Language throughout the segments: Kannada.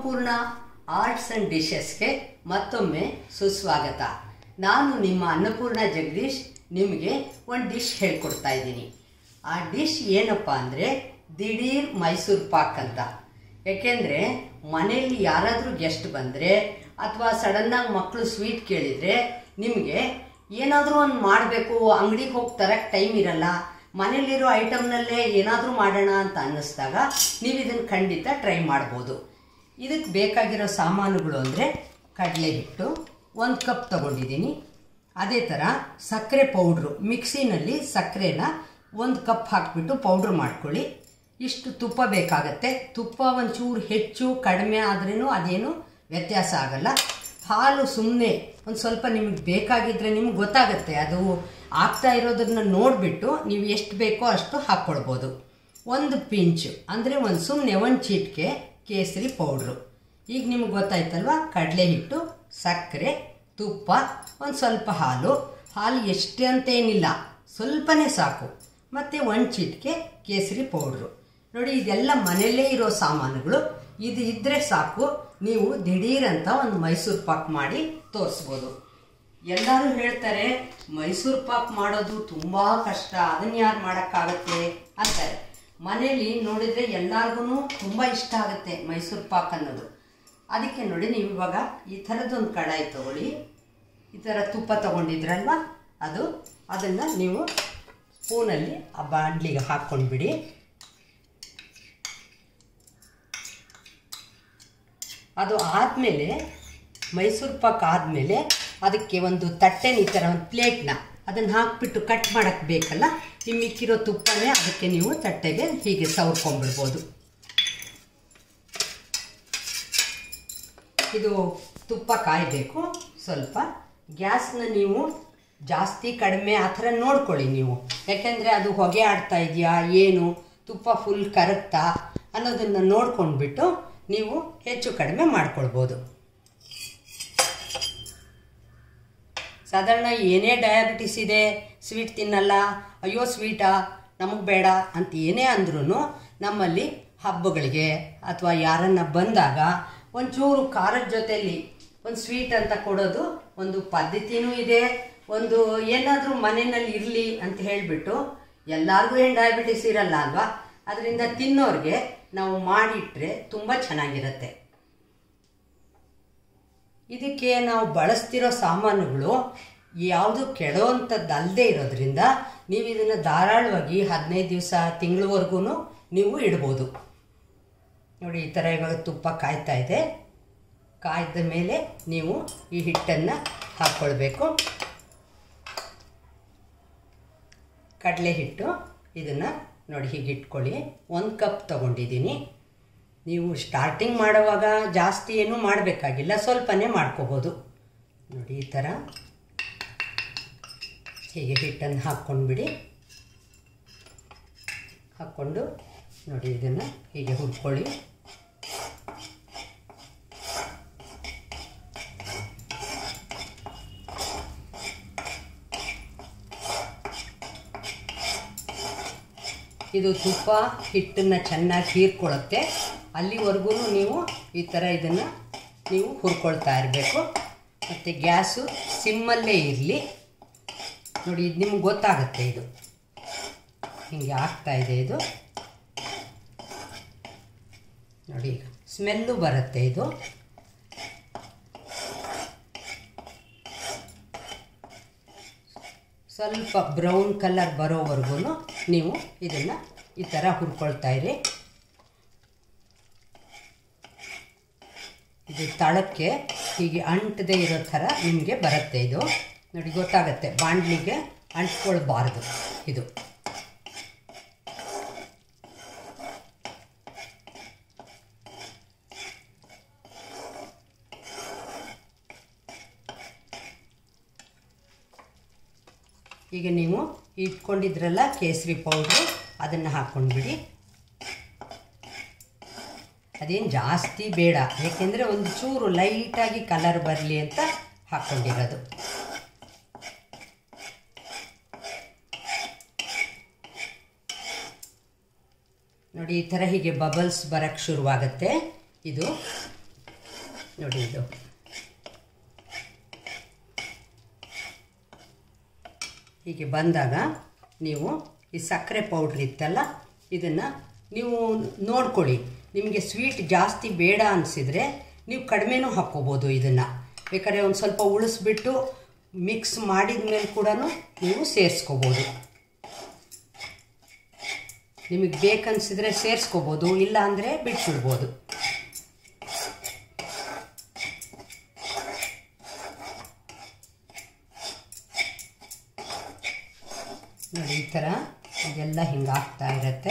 ಅನ್ನಪೂರ್ಣ ಆರ್ಟ್ಸ್ ಆ್ಯಂಡ್ ಡಿಶಸ್ಗೆ ಮತ್ತೊಮ್ಮೆ ಸುಸ್ವಾಗತ ನಾನು ನಿಮ್ಮ ಅನ್ನಪೂರ್ಣ ಜಗದೀಶ್ ನಿಮಗೆ ಒಂದು ಡಿಶ್ ಹೇಳ್ಕೊಡ್ತಾ ಇದ್ದೀನಿ ಆ ಡಿಶ್ ಏನಪ್ಪ ಅಂದರೆ ದಿಢೀರ್ ಮೈಸೂರು ಪಾಕ್ ಅಂತ ಯಾಕೆಂದರೆ ಮನೆಯಲ್ಲಿ ಯಾರಾದರೂ ಗೆಸ್ಟ್ ಬಂದರೆ ಅಥವಾ ಸಡನ್ನಾಗಿ ಮಕ್ಕಳು ಸ್ವೀಟ್ ಕೇಳಿದರೆ ನಿಮಗೆ ಏನಾದರೂ ಒಂದು ಮಾಡಬೇಕು ಅಂಗಡಿಗೆ ಹೋಗಿ ತರಕ್ಕೆ ಟೈಮ್ ಇರಲ್ಲ ಮನೇಲಿರೋ ಐಟಮ್ನಲ್ಲೇ ಏನಾದರೂ ಮಾಡೋಣ ಅಂತ ಅನ್ನಿಸ್ದಾಗ ನೀವು ಇದನ್ನು ಖಂಡಿತ ಟ್ರೈ ಮಾಡ್ಬೋದು ಇದಕ್ಕೆ ಬೇಕಾಗಿರೋ ಸಾಮಾನುಗಳು ಅಂದರೆ ಕಡಲೆ ಹಿಟ್ಟು ಒಂದು ಕಪ್ ತಗೊಂಡಿದ್ದೀನಿ ಅದೇ ಥರ ಸಕ್ಕರೆ ಪೌಡ್ರು ಮಿಕ್ಸಿನಲ್ಲಿ ಸಕ್ಕರೆನ ಒಂದು ಕಪ್ ಹಾಕಿಬಿಟ್ಟು ಪೌಡ್ರ್ ಮಾಡ್ಕೊಳ್ಳಿ ಇಷ್ಟು ತುಪ್ಪ ಬೇಕಾಗತ್ತೆ ತುಪ್ಪ ಒಂಚೂರು ಹೆಚ್ಚು ಕಡಿಮೆ ಆದ್ರೂ ಅದೇನು ವ್ಯತ್ಯಾಸ ಆಗಲ್ಲ ಹಾಲು ಸುಮ್ಮನೆ ಒಂದು ಸ್ವಲ್ಪ ನಿಮಗೆ ಬೇಕಾಗಿದ್ದರೆ ನಿಮ್ಗೆ ಗೊತ್ತಾಗುತ್ತೆ ಅದು ಆಗ್ತಾ ಇರೋದನ್ನ ನೋಡಿಬಿಟ್ಟು ನೀವು ಎಷ್ಟು ಬೇಕೋ ಅಷ್ಟು ಹಾಕ್ಕೊಳ್ಬೋದು ಒಂದು ಪಿಂಚು ಅಂದರೆ ಒಂದು ಸುಮ್ಮನೆ ಒಂದು ಚೀಟಿಗೆ ಕೇಸರಿ ಪೌಡ್ರು ಈಗ ನಿಮ್ಗೆ ಗೊತ್ತಾಯ್ತಲ್ವ ಕಡಲೆ ಹಿಟ್ಟು ಸಕ್ಕರೆ ತುಪ್ಪ ಒಂದು ಸ್ವಲ್ಪ ಹಾಲು ಹಾಲು ಎಷ್ಟೇ ಅಂತೇನಿಲ್ಲ ಸ್ವಲ್ಪನೇ ಸಾಕು ಮತ್ತು ಒಂದು ಚೀಟಿಗೆ ಕೇಸರಿ ಪೌಡ್ರು ನೋಡಿ ಇದೆಲ್ಲ ಮನೆಯಲ್ಲೇ ಇರೋ ಸಾಮಾನುಗಳು ಇದು ಇದ್ದರೆ ಸಾಕು ನೀವು ದಿಢೀರಂತ ಒಂದು ಮೈಸೂರು ಪಾಕ್ ಮಾಡಿ ತೋರಿಸ್ಬೋದು ಎಲ್ಲರೂ ಹೇಳ್ತಾರೆ ಮೈಸೂರು ಪಾಕ್ ಮಾಡೋದು ತುಂಬ ಕಷ್ಟ ಅದನ್ನ ಯಾರು ಮಾಡೋಕ್ಕಾಗತ್ತೆ ಅಂತಾರೆ ಮನೇಲಿ ನೋಡಿದರೆ ಎಲ್ಲರಿಗೂ ತುಂಬ ಇಷ್ಟ ಆಗುತ್ತೆ ಮೈಸೂರು ಪಾಕ್ ಅನ್ನೋದು ಅದಕ್ಕೆ ನೋಡಿ ನೀವು ಇವಾಗ ಈ ಥರದ್ದೊಂದು ಕಡಾಯಿ ತಗೊಳ್ಳಿ ಈ ಥರ ತುಪ್ಪ ತಗೊಂಡಿದ್ರಲ್ವ ಅದು ಅದನ್ನು ನೀವು ಸ್ಪೂನಲ್ಲಿ ಆ ಬಾಣಲಿಗೆ ಹಾಕ್ಕೊಂಡ್ಬಿಡಿ ಅದು ಆದಮೇಲೆ ಮೈಸೂರು ಪಾಕ್ ಆದಮೇಲೆ ಅದಕ್ಕೆ ಒಂದು ತಟ್ಟೆನ ಈ ಥರ ಒಂದು ಪ್ಲೇಟ್ನ ಅದನ್ನು ಹಾಕ್ಬಿಟ್ಟು ಕಟ್ ಮಾಡೋಕ್ಕೆ ಬೇಕಲ್ಲ ಈ ಮಿಕ್ಕಿರೋ ತುಪ್ಪನೇ ಅದಕ್ಕೆ ನೀವು ತಟ್ಟೆಗೆ ಹೀಗೆ ಸವರ್ಕೊಂಡ್ಬಿಡ್ಬೋದು ಇದು ತುಪ್ಪ ಕಾಯಬೇಕು ಸ್ವಲ್ಪ ಗ್ಯಾಸ್ನ ನೀವು ಜಾಸ್ತಿ ಕಡಿಮೆ ಆ ಥರ ನೋಡ್ಕೊಳ್ಳಿ ನೀವು ಯಾಕೆಂದರೆ ಅದು ಹೊಗೆ ಆಡ್ತಾ ಇದೆಯಾ ಏನು ತುಪ್ಪ ಫುಲ್ ಕರಗ್ತಾ ಅನ್ನೋದನ್ನು ನೋಡ್ಕೊಂಡ್ಬಿಟ್ಟು ನೀವು ಹೆಚ್ಚು ಕಡಿಮೆ ಮಾಡ್ಕೊಳ್ಬೋದು ಸಾಧಾರಣ ಏನೇ ಡಯಾಬಿಟಿಸ್ ಇದೆ ಸ್ವೀಟ್ ತಿನ್ನಲ್ಲ ಅಯ್ಯೋ ಸ್ವೀಟಾ ನಮಗೆ ಬೇಡ ಅಂತ ಏನೇ ಅಂದ್ರೂ ನಮ್ಮಲ್ಲಿ ಹಬ್ಬಗಳಿಗೆ ಅಥವಾ ಯಾರನ್ನ ಬಂದಾಗ ಒಂಚೂರು ಖಾರದ ಜೊತೆಯಲ್ಲಿ ಒಂದು ಸ್ವೀಟ್ ಅಂತ ಕೊಡೋದು ಒಂದು ಪದ್ಧತಿನೂ ಇದೆ ಒಂದು ಏನಾದರೂ ಮನೆಯಲ್ಲಿ ಇರಲಿ ಅಂತ ಹೇಳಿಬಿಟ್ಟು ಎಲ್ಲರಿಗೂ ಏನು ಡಯಾಬಿಟಿಸ್ ಇರಲ್ಲ ಅಲ್ವಾ ಅದರಿಂದ ತಿನ್ನೋರಿಗೆ ನಾವು ಮಾಡಿಟ್ರೆ ತುಂಬ ಚೆನ್ನಾಗಿರುತ್ತೆ ಇದಕ್ಕೆ ನಾವು ಬಳಸ್ತಿರೋ ಸಾಮಾನುಗಳು ಯಾವುದು ಕೆಡೋವಂಥದ್ದು ಅಲ್ಲದೆ ಇರೋದ್ರಿಂದ ನೀವು ಇದನ್ನು ಧಾರಾಳವಾಗಿ ಹದಿನೈದು ದಿವಸ ತಿಂಗಳವರೆಗೂ ನೀವು ಇಡ್ಬೋದು ನೋಡಿ ಈ ಥರ ಇವಾಗ ತುಪ್ಪ ಕಾಯ್ತಾ ಇದೆ ಕಾಯ್ದ ಮೇಲೆ ನೀವು ಈ ಹಿಟ್ಟನ್ನು ಹಾಕ್ಕೊಳ್ಬೇಕು ಕಡಲೆ ಹಿಟ್ಟು ಇದನ್ನು ನೋಡಿ ಹೀಗೆ ಇಟ್ಕೊಳ್ಳಿ ಒಂದು ಕಪ್ ತೊಗೊಂಡಿದ್ದೀನಿ ನೀವು ಸ್ಟಾರ್ಟಿಂಗ್ ಮಾಡುವಾಗ ಜಾಸ್ತಿ ಏನೂ ಮಾಡಬೇಕಾಗಿಲ್ಲ ಸ್ವಲ್ಪನೇ ಮಾಡ್ಕೋಬೋದು ನೋಡಿ ಈ ಥರ ಹೀಗೆ ಹಿಟ್ಟನ್ನು ಹಾಕ್ಕೊಂಡ್ಬಿಡಿ ಹಾಕ್ಕೊಂಡು ನೋಡಿ ಇದನ್ನು ಹೀಗೆ ಹುರ್ಕೊಳ್ಳಿ ಇದು ತುಪ್ಪ ಹಿಟ್ಟನ್ನು ಚೆನ್ನಾಗಿ ಹೀರ್ಕೊಳ್ಳುತ್ತೆ ಅಲ್ಲಿವರೆಗೂ ನೀವು ಈ ಥರ ಇದನ್ನು ನೀವು ಹುರ್ಕೊಳ್ತಾ ಇರಬೇಕು ಮತ್ತು ಗ್ಯಾಸು ಸಿಮ್ಮಲ್ಲೇ ಇರಲಿ ನೋಡಿ ಇದು ನಿಮ್ಗೆ ಗೊತ್ತಾಗುತ್ತೆ ಇದು ಹೀಗೆ ಆಗ್ತಾ ಇದೆ ಇದು ನೋಡಿ ಈಗ ಸ್ಮೆಲ್ಲು ಬರುತ್ತೆ ಇದು ಸ್ವಲ್ಪ ಬ್ರೌನ್ ಕಲರ್ ಬರೋವರೆಗೂ ನೀವು ಇದನ್ನು ಈ ಥರ ಹುರ್ಕೊಳ್ತಾ ಇರಿ ಇದು ತಳಕ್ಕೆ ಹೀಗೆ ಅಂಟದೇ ಇರೋ ಥರ ನಿಮಗೆ ಬರುತ್ತೆ ಇದು ನೋಡಿ ಗೊತ್ತಾಗುತ್ತೆ ಬಾಣಲಿಗೆ ಅಂಟ್ಕೊಳ್ಬಾರ್ದು ಇದು ಈಗ ನೀವು ಇಟ್ಕೊಂಡಿದ್ರಲ್ಲ ಕೇಸರಿ ಪೌಡ್ರು ಅದನ್ನು ಹಾಕ್ಕೊಂಡ್ಬಿಡಿ ಅದೇನು ಜಾಸ್ತಿ ಬೇಡ ಏಕೆಂದರೆ ಒಂದು ಚೂರು ಲೈಟಾಗಿ ಕಲರ್ ಬರಲಿ ಅಂತ ಹಾಕ್ಕೊಂಡಿರೋದು ನೋಡಿ ಈ ಥರ ಹೀಗೆ ಬಬಲ್ಸ್ ಬರೋಕ್ಕೆ ಶುರುವಾಗುತ್ತೆ ಇದು ನೋಡಿ ಇದು ಹೀಗೆ ಬಂದಾಗ ನೀವು ಈ ಸಕ್ಕರೆ ಪೌಡ್ರ್ ಇತ್ತಲ್ಲ ಇದನ್ನು ನೀವು ನೋಡ್ಕೊಳ್ಳಿ ನಿಮಗೆ ಸ್ವೀಟ್ ಜಾಸ್ತಿ ಬೇಡ ಅನಿಸಿದರೆ ನೀವು ಕಡಿಮೆನೂ ಹಾಕ್ಕೋಬೋದು ಇದನ್ನು ಬೇಕಾದ್ರೆ ಒಂದು ಸ್ವಲ್ಪ ಉಳಿಸ್ಬಿಟ್ಟು ಮಿಕ್ಸ್ ಮಾಡಿದ ಮೇಲೆ ಕೂಡ ನೀವು ಸೇರಿಸ್ಕೋಬೋದು ನಿಮಗೆ ಬೇಕನ್ಸಿದ್ರೆ ಸೇರಿಸ್ಕೋಬೋದು ಇಲ್ಲ ಅಂದರೆ ಬಿಟ್ಬಿಡ್ಬೋದು ನೋಡಿ ಈ ಥರ ಇದೆಲ್ಲ ಹಿಂಗೆ ಆಗ್ತಾ ಇರತ್ತೆ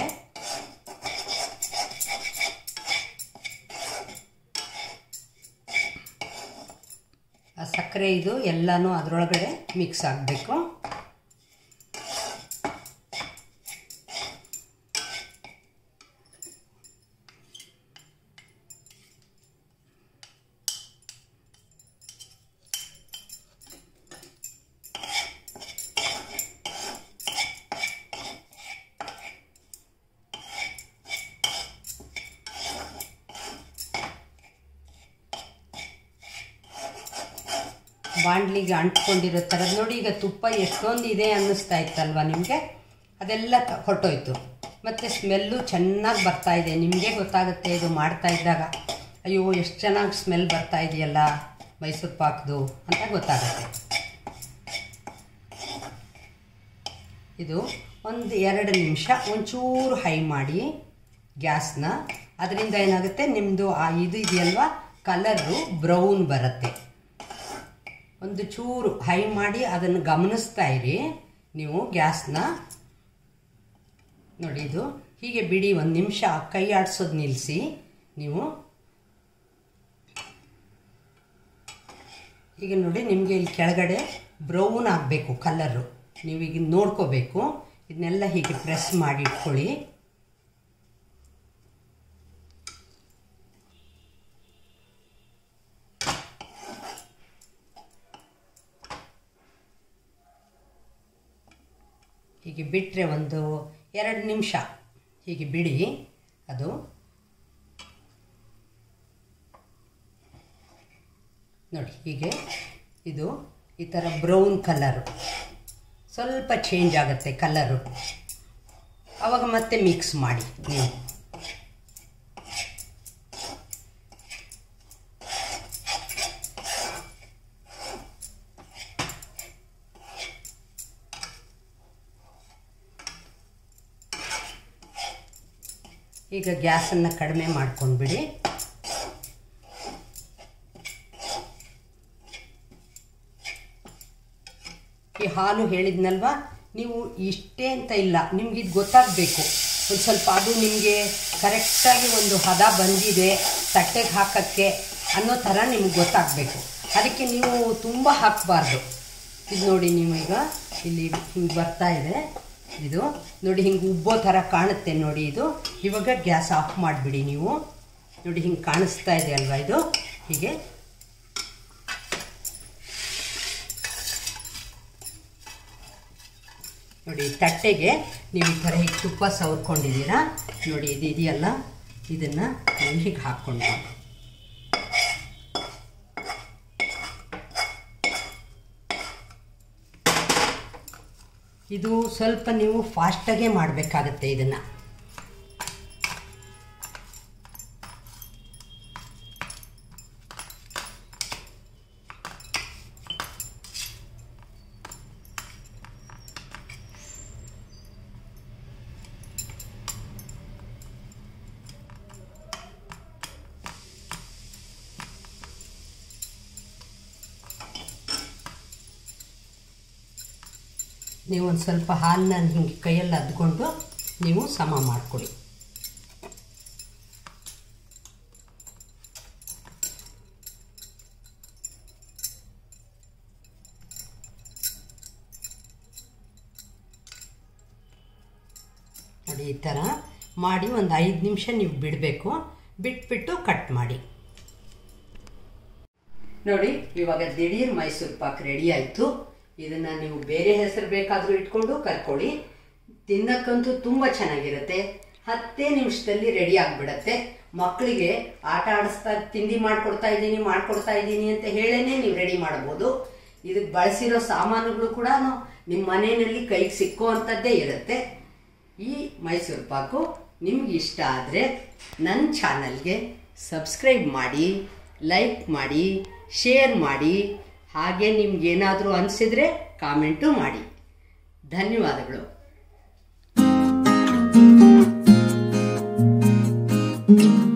ಆ ಸಕ್ಕರೆ ಇದು ಎಲ್ಲನೂ ಅದರೊಳಗಡೆ ಮಿಕ್ಸ್ ಆಗಬೇಕು ಬಾಣಲಿಗೆ ಅಂಟ್ಕೊಂಡಿರೋ ಥರದ್ದು ನೋಡಿ ಈಗ ತುಪ್ಪ ಎಷ್ಟೊಂದು ಇದೆ ಅನ್ನಿಸ್ತಾ ಇತ್ತಲ್ವ ನಿಮಗೆ ಅದೆಲ್ಲ ತ- ಹೊರಟೋಯ್ತು ಮತ್ತು ಸ್ಮೆಲ್ಲು ಚೆನ್ನಾಗಿ ಬರ್ತಾ ಇದೆ ನಿಮಗೆ ಗೊತ್ತಾಗುತ್ತೆ ಇದು ಮಾಡ್ತಾ ಇದ್ದಾಗ ಅಯ್ಯೋ ಎಷ್ಟು ಚೆನ್ನಾಗಿ ಸ್ಮೆಲ್ ಬರ್ತಾ ಇದೆಯಲ್ಲ ಮೈಸೂರು ಪಾಕ್ದು ಅಂತ ಗೊತ್ತಾಗುತ್ತೆ ಇದು ಒಂದು ಎರಡು ನಿಮಿಷ ಒಂಚೂರು ಹೈ ಮಾಡಿ ಗ್ಯಾಸ್ನ ಅದರಿಂದ ಏನಾಗುತ್ತೆ ನಿಮ್ಮದು ಆ ಇದು ಇದೆಯಲ್ವ ಕಲರು ಬ್ರೌನ್ ಬರುತ್ತೆ ಒಂದು ಚೂರು ಹೈ ಮಾಡಿ ಅದನ್ನು ಗಮನಿಸ್ತಾ ಇರಿ ನೀವು ಗ್ಯಾಸ್ನ ನೋಡಿ ಇದು ಹೀಗೆ ಬಿಡಿ ಒಂದು ನಿಮಿಷ ಕೈ ಆಡಿಸೋದು ನಿಲ್ಲಿಸಿ ನೀವು ಈಗ ನೋಡಿ ನಿಮಗೆ ಇಲ್ಲಿ ಕೆಳಗಡೆ ಬ್ರೌನ್ ಆಗಬೇಕು ಕಲರು ನೀವು ಈಗ ನೋಡ್ಕೋಬೇಕು ಇದನ್ನೆಲ್ಲ ಹೀಗೆ ಪ್ರೆಸ್ ಮಾಡಿ ಇಟ್ಕೊಳ್ಳಿ ಹೀಗೆ ಬಿಟ್ಟರೆ ಒಂದು ಎರಡು ನಿಮಿಷ ಹೀಗೆ ಬಿಡಿ ಅದು ನೋಡಿ ಹೀಗೆ ಇದು ಈ ಥರ ಬ್ರೌನ್ ಕಲರು ಸ್ವಲ್ಪ ಚೇಂಜ್ ಆಗುತ್ತೆ ಕಲರು ಆವಾಗ ಮತ್ತೆ ಮಿಕ್ಸ್ ಮಾಡಿ ನೀವು ಈಗ ಗ್ಯಾಸನ್ನು ಕಡಿಮೆ ಮಾಡ್ಕೊಂಡ್ಬಿಡಿ ಈ ಹಾಲು ಹೇಳಿದ್ನಲ್ವಾ ನೀವು ಇಷ್ಟೇ ಅಂತ ಇಲ್ಲ ನಿಮ್ಗೆ ಇದು ಗೊತ್ತಾಗಬೇಕು ಒಂದು ಸ್ವಲ್ಪ ಅದು ನಿಮಗೆ ಕರೆಕ್ಟಾಗಿ ಒಂದು ಹದ ಬಂದಿದೆ ತಟ್ಟೆಗೆ ಹಾಕೋಕ್ಕೆ ಅನ್ನೋ ಥರ ನಿಮ್ಗೆ ಗೊತ್ತಾಗಬೇಕು ಅದಕ್ಕೆ ನೀವು ತುಂಬ ಹಾಕಬಾರ್ದು ಇದು ನೋಡಿ ನೀವು ಈಗ ಇಲ್ಲಿ ಹಿಂಗೆ ಬರ್ತಾ ಇದೆ ಇದು ನೋಡಿ ಹಿಂಗೆ ಉಬ್ಬೋ ಥರ ಕಾಣುತ್ತೆ ನೋಡಿ ಇದು ಇವಾಗ ಗ್ಯಾಸ್ ಆಫ್ ಮಾಡಿಬಿಡಿ ನೀವು ನೋಡಿ ಹಿಂಗೆ ಕಾಣಿಸ್ತಾ ಇದೆ ಅಲ್ವಾ ಇದು ಹೀಗೆ ನೋಡಿ ತಟ್ಟೆಗೆ ನೀವು ಈ ಥರ ಹೀಗೆ ತುಪ್ಪ ಸವರ್ಕೊಂಡಿದ್ದೀರಾ ನೋಡಿ ಇದು ಇದೆಯಲ್ಲ ಇದನ್ನು ನೀವು ಹೀಗೆ ಹಾಕ್ಕೊಂಡು ಇದು ಸ್ವಲ್ಪ ನೀವು ಫಾಸ್ಟಾಗೆ ಮಾಡಬೇಕಾಗತ್ತೆ ಇದನ್ನು ನೀವು ಒಂದು ಸ್ವಲ್ಪ ಹಾಲನ್ನ ಹಿಂಗೆ ಕೈಯಲ್ಲಿ ಅದ್ಕೊಂಡು ನೀವು ಸಮ ಮಾಡಿಕೊಡಿ ನೋಡಿ ಈ ಥರ ಮಾಡಿ ಒಂದು ಐದು ನಿಮಿಷ ನೀವು ಬಿಡಬೇಕು ಬಿಟ್ಬಿಟ್ಟು ಕಟ್ ಮಾಡಿ ನೋಡಿ ಇವಾಗ ದಿಢೀರ್ ಮೈಸೂರು ಪಾಕ್ ರೆಡಿ ಆಯಿತು ಇದನ್ನು ನೀವು ಬೇರೆ ಹೆಸರು ಬೇಕಾದರೂ ಇಟ್ಕೊಂಡು ಕರ್ಕೊಳ್ಳಿ ತಿನ್ನಕ್ಕಂತೂ ತುಂಬ ಚೆನ್ನಾಗಿರುತ್ತೆ ಹತ್ತೇ ನಿಮಿಷದಲ್ಲಿ ರೆಡಿ ಆಗಿಬಿಡತ್ತೆ ಮಕ್ಕಳಿಗೆ ಆಟ ಆಡಿಸ್ತಾ ತಿಂಡಿ ಮಾಡ್ಕೊಡ್ತಾ ಇದ್ದೀನಿ ಮಾಡ್ಕೊಡ್ತಾ ಇದ್ದೀನಿ ಅಂತ ಹೇಳೇನೆ ನೀವು ರೆಡಿ ಮಾಡ್ಬೋದು ಇದಕ್ಕೆ ಬಳಸಿರೋ ಸಾಮಾನುಗಳು ಕೂಡ ನಿಮ್ಮ ಮನೆಯಲ್ಲಿ ಕೈಗೆ ಸಿಕ್ಕೋ ಅಂಥದ್ದೇ ಇರುತ್ತೆ ಈ ಮೈಸೂರು ಪಾಕು ನಿಮ್ಗೆ ಇಷ್ಟ ಆದರೆ ನನ್ನ ಚಾನಲ್ಗೆ ಸಬ್ಸ್ಕ್ರೈಬ್ ಮಾಡಿ ಲೈಕ್ ಮಾಡಿ ಶೇರ್ ಮಾಡಿ ಹಾಗೆ ನಿಮ್ಗೇನಾದರೂ ಅನಿಸಿದರೆ ಕಾಮೆಂಟು ಮಾಡಿ ಧನ್ಯವಾದಗಳು thank you